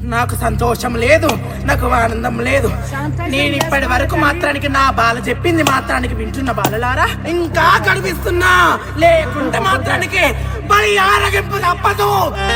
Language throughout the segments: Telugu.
నాకు సంతోషం లేదు నాకు ఆనందం లేదు నేను ఇప్పటి వరకు మాత్రానికి నా బాల చెప్పింది మాత్రానికి వింటున్న బాలలారా ఇంకా కనిపిస్తున్నా లేకుంటే మాత్రానికి మరి ఆరగింపు తప్పదు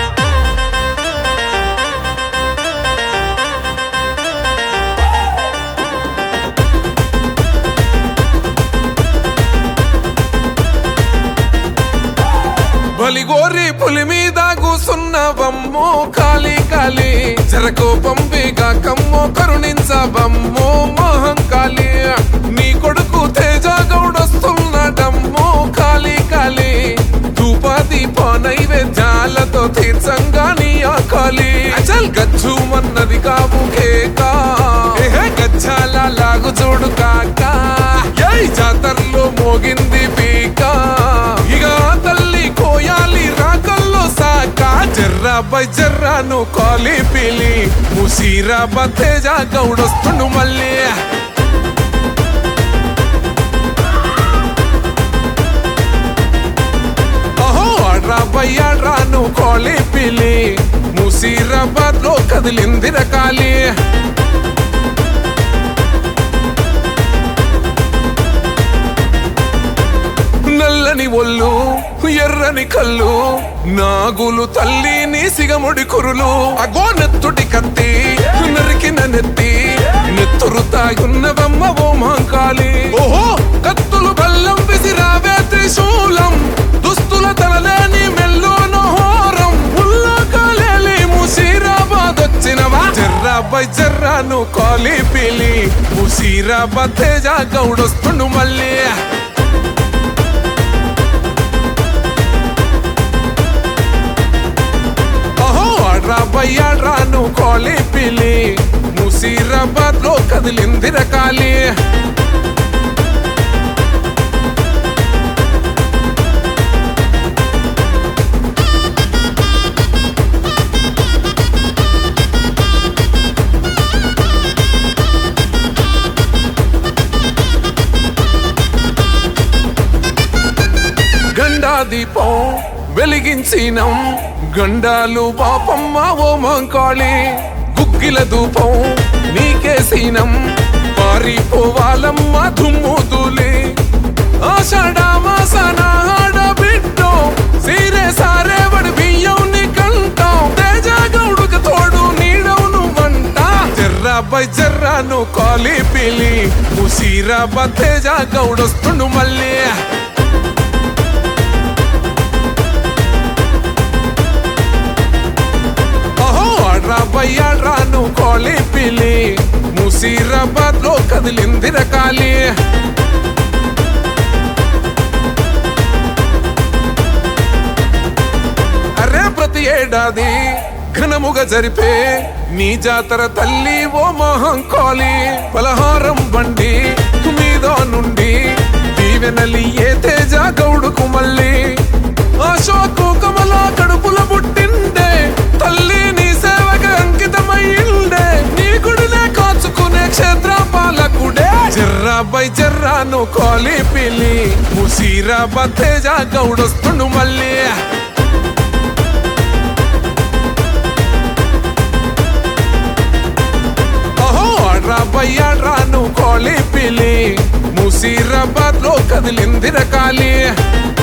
బలిగోరి పులి మీద కూసున్నవమ్మో కాలి కాలి జరకోపం వేగా కమ్మో కరుణించవమ్మో మహంకాళి నీ కొడుకు తేజ గౌడొస్తున్నాడమ్మో కాలి కాలి ధూపాదీప నైవేద్యాలతో తీర్చంగా నీ ఆకాలి అచల్ గచ్చు మన్నది కావు కేకా ఏహే గచ్చాల లాగు చూడు కాకా ఏయ్ జాతరలో మోగింది పీకా ఇక తల్లి కోయాలి రాకల్లో సాక జర్రా బై జర్రాను కాలి పిలి ముసీరా బతేజా గౌడొస్తుండు మళ్ళీ అహో ఆడ్రా బై ఆడ్రాను కాలి పిలి ముసీరాబాద్ లో కదిలింది రకాలి నల్లని ఒళ్ళు ఎర్రని కళ్ళు నాగులు తల్లి నీ సిగముడి కురులు అగో నెత్తుటి కత్తి నరికిన నెత్తి నెత్తురు తాగున్నవమ్మ ఓ మాంకాలి ఓహో కత్తులు బల్లం విసిరావే త్రిశూలం దుస్తుల తనలేని మెల్లోను హోరం ఉల్లో కాలేలి ముసీరాబాద్ వచ్చినవా జర్రాబాయ్ జర్రాను కాలి పిలి ముసీరాబాద్ తేజ గౌడొస్తుండు మళ్ళీ అహో ఆడ్రా బయ్యాడ్రాను కోలి పిలి ముసీరాబాద్ లో కదిలింది రకాలి గండా దీపం వెలిగించినం గండాలు పాపమ్మ ఓ మంకాళి గుగ్గిల ధూపం నీకేసినం పారిపోవాలమ్మ దుమ్ముదులి ఆషాఢమాసన ఆడబిడ్డో సీరే సారే వడి బియ్యం నీ కంటాం తేజ గౌడుకు తోడు నీడవును వంట జర్రా బై జర్రాను కాలి పిలి ముసీరా బతేజ గౌడొస్తుండు మళ్ళీ అహో ఆడ్రా బయ్యాడ్రాను కోలి పిలి ముసీరాబాద్ లో కదిలింది రకాలి అరే ప్రతి ఏడాది ఘనముగా జరిపే నీ జాతర తల్లి ఓ మహంకాళి పలహారం బండి మీద నుండి దీవెనలి ఏ తేజ గౌడుకు మళ్ళీ అశోకు కమల కడుపుల పుట్టిండే తల్లి నీ సేవకు అంకితమైండే నీ గుడినే కాచుకునే క్షేత్ర పాలకుడే జర్రా బై జర్రాను కాలి పిలి ముసీరా బతేజ గౌడొస్తుండు మళ్ళీ అహో ఆడ్రా బయ్యాడ్రాను కోలి పిలి ముసీరాబాద్ లో కదిలింది రకాలి